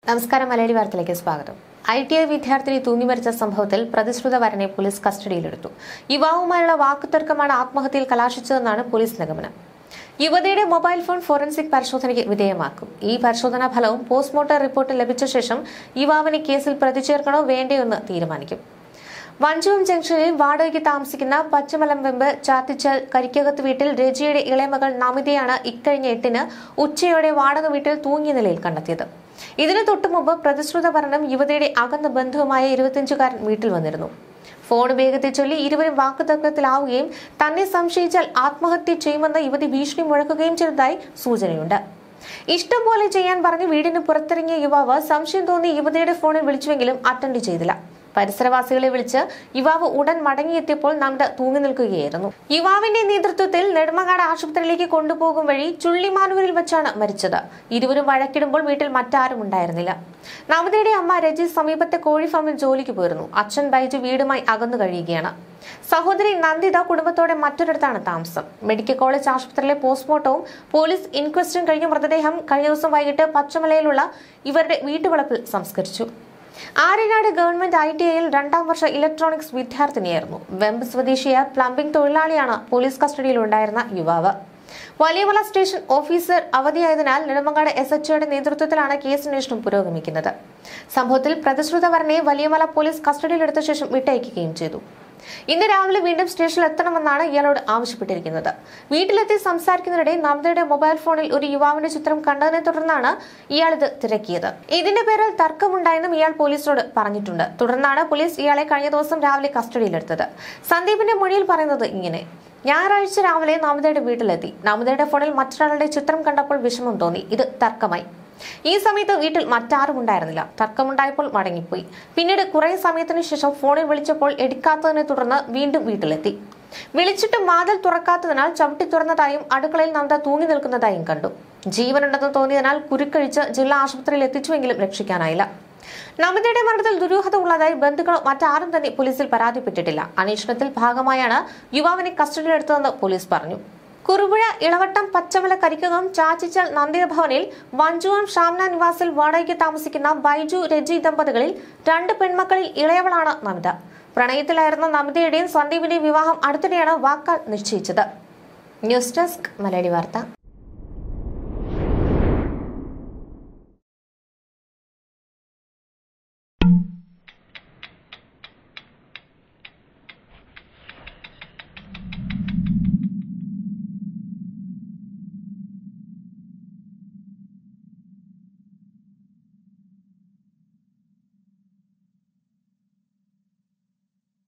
നമസ്കാരം മലയാളി വാർത്തയിലേക്ക് സ്വാഗതം ഐ ടി ഐ വിദ്യാർത്ഥിനി തൂങ്ങിമരിച്ച സംഭവത്തിൽ പ്രതിശ്രുത വരനെ പോലീസ് കസ്റ്റഡിയിലെടുത്തു യുവാവുമായുള്ള വാക്കുതർക്കമാണ് ആത്മഹത്യയിൽ കലാശിച്ചതെന്നാണ് പോലീസ് നിഗമനം യുവതിയുടെ മൊബൈൽ ഫോൺ ഫോറൻസിക് പരിശോധനയ്ക്ക് വിധേയമാക്കും ഈ പരിശോധനാ ഫലവും പോസ്റ്റ്മോർട്ടം റിപ്പോർട്ട് ലഭിച്ച ശേഷം യുവാവിനെ കേസിൽ പ്രതി ചേർക്കണോ വേണ്ടയോ എന്ന് തീരുമാനിക്കും വഞ്ചുവം ജംഗ്ഷനിൽ വാടകയ്ക്ക് താമസിക്കുന്ന പച്ചമലം വെമ്പ് ചാത്തിച്ചൽ കരിക്കകത്ത് വീട്ടിൽ രജിയുടെ ഇളയമകൾ നമിതയാണ് ഇക്കഴിഞ്ഞ എട്ടിന് ഉച്ചയോടെ വാടക വീട്ടിൽ തൂങ്ങിയ നിലയിൽ കണ്ടെത്തിയത് ഇതിനു തൊട്ടുമുമ്പ് പ്രതിശ്രുത ഭരണം യുവതിയുടെ അകന്ന ബന്ധുവുമായ ഇരുപത്തിയഞ്ചുകാരൻ വീട്ടിൽ വന്നിരുന്നു ഫോൺ വേഗത്തെ ചൊല്ലി ഇരുവരും വാക്കുതർക്കത്തിലാവുകയും തന്നെ സംശയിച്ചാൽ ആത്മഹത്യ ചെയ്യുമെന്ന് യുവതി ഭീഷണി മുഴക്കുകയും ചെയ്തതായി സൂചനയുണ്ട് ഇഷ്ടം പോലെ ചെയ്യാൻ പറഞ്ഞ് വീടിന് പുറത്തിറങ്ങിയ യുവാവ് സംശയം തോന്നി യുവതിയുടെ ഫോണിൽ വിളിച്ചുവെങ്കിലും അറ്റൻഡ് ചെയ്തില്ല പരിസരവാസികളെ വിളിച്ച് യുവാവ് ഉടൻ മടങ്ങിയെത്തിയപ്പോൾ നമിത തൂങ്ങി നിൽക്കുകയായിരുന്നു യുവാവിന്റെ നേതൃത്വത്തിൽ നെടുമങ്ങാട് ആശുപത്രിയിലേക്ക് കൊണ്ടുപോകും വഴി ചുള്ളിമാനൂരിൽ വെച്ചാണ് മരിച്ചത് ഇരുവരും വഴക്കിടുമ്പോൾ വീട്ടിൽ മറ്റാരും ഉണ്ടായിരുന്നില്ല നമിതയുടെ അമ്മ രജി സമീപത്തെ കോഴി ഫാമിൽ ജോലിക്ക് പോയിരുന്നു അച്ഛൻ ബൈജു വീടുമായി അകന്നു കഴിയുകയാണ് സഹോദരി നന്ദിത കുടുംബത്തോടെ മറ്റൊരിടത്താണ് താമസം മെഡിക്കൽ കോളേജ് ആശുപത്രിയിലെ പോസ്റ്റ്മോർട്ടവും പോലീസ് ഇൻക്വസ്റ്റും കഴിഞ്ഞ മൃതദേഹം കഴിഞ്ഞ ദിവസം വൈകിട്ട് പച്ചമലയിലുള്ള ഇവരുടെ വീട്ടുവളപ്പിൽ സംസ്കരിച്ചു ആര്യനാട് ഗവൺമെന്റ് ഐ ടി ഐയിൽ രണ്ടാം വർഷ ഇലക്ട്രോണിക്സ് വിദ്യാർത്ഥിനിയായിരുന്നു വെമ്പ് സ്വദേശിയായ പ്ലംബിംഗ് തൊഴിലാളിയാണ് പോലീസ് കസ്റ്റഡിയിലുണ്ടായിരുന്ന യുവാവ് വലിയമല സ്റ്റേഷൻ ഓഫീസർ അവധിയായതിനാൽ നെടുമങ്ങാട് എസ് എച്ച്ഒയുടെ നേതൃത്വത്തിലാണ് കേസന്വേഷണം പുരോഗമിക്കുന്നത് സംഭവത്തിൽ പ്രതിശ്രുത വരനെ വലിയമല പോലീസ് കസ്റ്റഡിയിലെടുത്ത ശേഷം വിട്ടയക്കുകയും ചെയ്തു ഇന്ന് രാവിലെ വീണ്ടും സ്റ്റേഷനിൽ എത്തണമെന്നാണ് ഇയാളോട് ആവശ്യപ്പെട്ടിരിക്കുന്നത് വീട്ടിലെത്തി സംസാരിക്കുന്നതിനിടെ നവതയുടെ മൊബൈൽ ഫോണിൽ ഒരു യുവാവിന്റെ ചിത്രം കണ്ടതിനെ തുടർന്നാണ് ഇയാൾ ഇത് തിരക്കിയത് ഇതിന്റെ പേരിൽ തർക്കമുണ്ടായെന്നും ഇയാൾ പോലീസിനോട് പറഞ്ഞിട്ടുണ്ട് തുടർന്നാണ് പോലീസ് ഇയാളെ കഴിഞ്ഞ ദിവസം രാവിലെ കസ്റ്റഡിയിലെടുത്തത് സന്ദീപിന്റെ മൊഴിയിൽ പറയുന്നത് ഇങ്ങനെ ഞായറാഴ്ച രാവിലെ നമിതയുടെ വീട്ടിലെത്തി നമിതയുടെ ഫോണിൽ മറ്റൊരാളുടെ ചിത്രം കണ്ടപ്പോൾ വിഷമം തോന്നി ഇത് തർക്കമായി ഈ സമയത്ത് വീട്ടിൽ മറ്റാരും ഉണ്ടായിരുന്നില്ല തർക്കമുണ്ടായപ്പോൾ മടങ്ങിപ്പോയി പിന്നീട് കുറെ സമയത്തിന് ശേഷം ഫോണിൽ വിളിച്ചപ്പോൾ എടുക്കാത്തതിനെ തുടർന്ന് വീണ്ടും വീട്ടിലെത്തി വിളിച്ചിട്ട് വാതിൽ തുറക്കാത്തതിനാൽ ചവിട്ടി തുറന്നതായും അടുക്കളയിൽ നന്ദ തൂങ്ങി നിൽക്കുന്നതായും കണ്ടു ജീവനുണ്ടെന്ന് തോന്നിയതിനാൽ കുരുക്കഴിച്ച് ജില്ലാ ആശുപത്രിയിൽ എത്തിച്ചുവെങ്കിലും രക്ഷിക്കാനായില്ല നമിതയുടെ മരണത്തിൽ ദുരൂഹത ഉള്ളതായി ബന്ധുക്കളോ മറ്റാരും തന്നെ പോലീസിൽ പരാതിപ്പെട്ടിട്ടില്ല അന്വേഷണത്തിൽ ഭാഗമായാണ് യുവാവിനെ കസ്റ്റഡിയിലെടുത്തതെന്ന് പോലീസ് പറഞ്ഞു കുറുപുഴ ഇളവട്ടം പച്ചമല കരിക്കകം ചാച്ചിച്ചൽ നന്ദിത ഭവനിൽ വഞ്ചുവം ഷാംന നിവാസിൽ വാടകയ്ക്ക് താമസിക്കുന്ന ബൈജു രജി ദമ്പതികളിൽ രണ്ട് പെൺമക്കളിൽ ഇളയവളാണ് നമിത പ്രണയത്തിലായിരുന്ന നമിതയുടെയും സന്ദീപിന്റെയും വിവാഹം അടുത്തിടെയാണ് വാക്കാൽ നിശ്ചയിച്ചത് ന്യൂസ് ഡെസ്ക് മലയാളി വാർത്ത